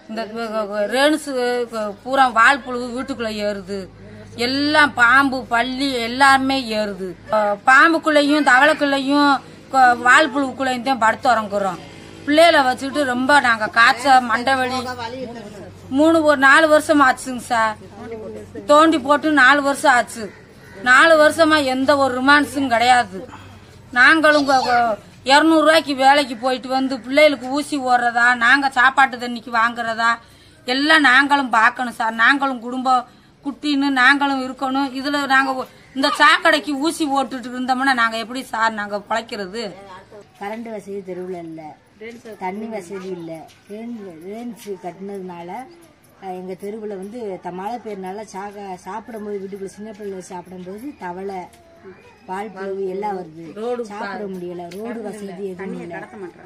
இந்த ரேணுசு பூரா வால் புழு வீட்டுக்குள்ள ஏறுது எல்லாம் பாம்பு பள்ளி எல்லாமே ஏறுது அஹ் பாம்புக்குள்ளேயும் தவளைக்குள்ளேயும் கொ- வால் புழுக்குள்ளேயும் தான் படுத்து உறங்குறோம் பிள்ளைகளை வச்சுக்கிட்டு ரொம்ப நாங்க காய்ச்ச மண்டை வலி மூணு ஒரு நாலு வருஷம் ஆச்சுங்க சார் தோண்டி போட்டு நாலு வருஷம் ஆச்சு நாலு வருஷமா எந்த ஒரு ரிமான்ஸும் கிடையாது நாங்களும் இரநூறுவாய்க்கு வேலைக்கு போயிட்டு வந்து பிள்ளைகளுக்கு ஊசி ஓடுறதா நாங்க சாப்பாட்டு தண்ணிக்கு வாங்குறதா எல்லாம் நாங்களும் பார்க்கணும் சார் நாங்களும் குடும்பம் குட்டின்னு நாங்களும் இருக்கணும் இதுல நாங்க ஒ- இந்த சாக்கடைக்கு ஊசி போட்டுட்டு இருந்தோம்னா நாங்க எப்படி சார் நாங்க பிழைக்கிறது கரண்ட் வசதி தெருவில் இல்லை தண்ணி வசதி இல்லை ரேன்ஸ் கட்டினதுனால எங்கள் தெருவில் வந்து த மழை பெய்யறனால சாக சாப்பிடும்போது வீட்டுக்குள்ள சின்ன பிள்ளை சாப்பிடும்போது தவளை பால் புழு எல்லாம் வருது சாப்பிட முடியல ரோடு வசதி எதுவும் இல்லை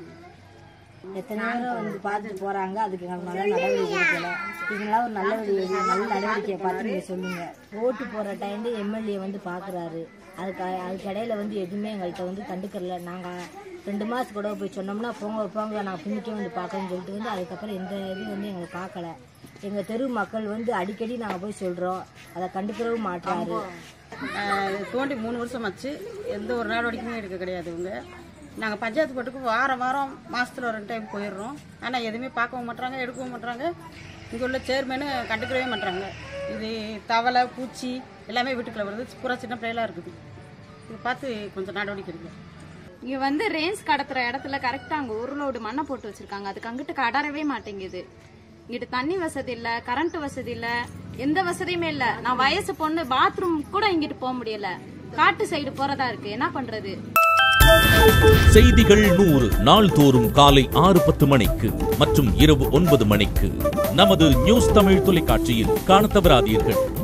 எத்தனை நேரம் வந்து பார்த்துட்டு போறாங்க அதுக்கு எங்களுக்கு நல்ல நடவடிக்கை எடுக்கல இதெல்லாம் ஒரு நல்ல வழி- நல்ல நடவடிக்கையை பார்த்து நீங்க சொல்லுங்க ஓட்டு போற டைம்ல எம்எல்ஏ வந்து பாக்குறாரு அதுக்கு அதுக்கு இடையில வந்து எதுவுமே எங்கள்கிட்ட வந்து கண்டுக்கல நாங்க ரெண்டு மாசத்துக்கு கூட போய் சொன்னோம்னா போங்க போங்க நான் பின்னிக்கே வந்து பார்க்கணும்னு சொல்லிட்டு வந்து அதுக்கப்புறம் எந்த இதுவும் வந்து எங்களுக்கு பார்க்கல எங்க தெரு மக்கள் வந்து அடிக்கடி நாங்க போய் சொல்றோம் அதை கண்டுக்கிறவும் மாட்டாரு ஆஹ் தோண்டி மூணு வருஷம் ஆச்சு எந்த ஒரு நடவடிக்கையுமே எடுக்க கிடையாது இவங்க நாங்கள் பஞ்சாயத்து போட்டுக்கு வாரம் வாரம் மாசத்துல ஒரு ரெண்டு டைம் போயிடுறோம் ஆனால் எதுவுமே பார்க்கவும் மாட்றாங்க எடுக்கவும் மாட்றாங்க இங்கே உள்ள சேர்மேனு கண்டுக்கவே மாட்றாங்க இது தவளை பூச்சி எல்லாமே வீட்டுக்குள்ள வருது பூரா சின்ன பிள்ளைலாம் இருக்குது இது பார்த்து கொஞ்சம் நடவடிக்கை எடுங்க இங்க வந்து ரேஞ்ச் கடத்துற இடத்துல கரெக்டா அங்க ஒரு லோடு மண்ணை போட்டு வச்சிருக்காங்க அதுக்கு அங்கிட்டு கடறவே மாட்டேங்குது இங்கிட்டு தண்ணி வசதி இல்ல கரண்ட் வசதி இல்ல எந்த வசதியுமே இல்ல நான் வயசு பொண்ணு பாத்ரூம் கூட இங்கிட்டு போக முடியல காட்டு சைடு போறதா இருக்கு என்ன பண்றது செய்திகள் நூறு நாள்தோறும் காலை ஆறு பத்து மணிக்கு மற்றும் இரவு ஒன்பது மணிக்கு நமது நியூஸ் தமிழ் தொலைக்காட்சியில் காணத் தவறாதீர்கள்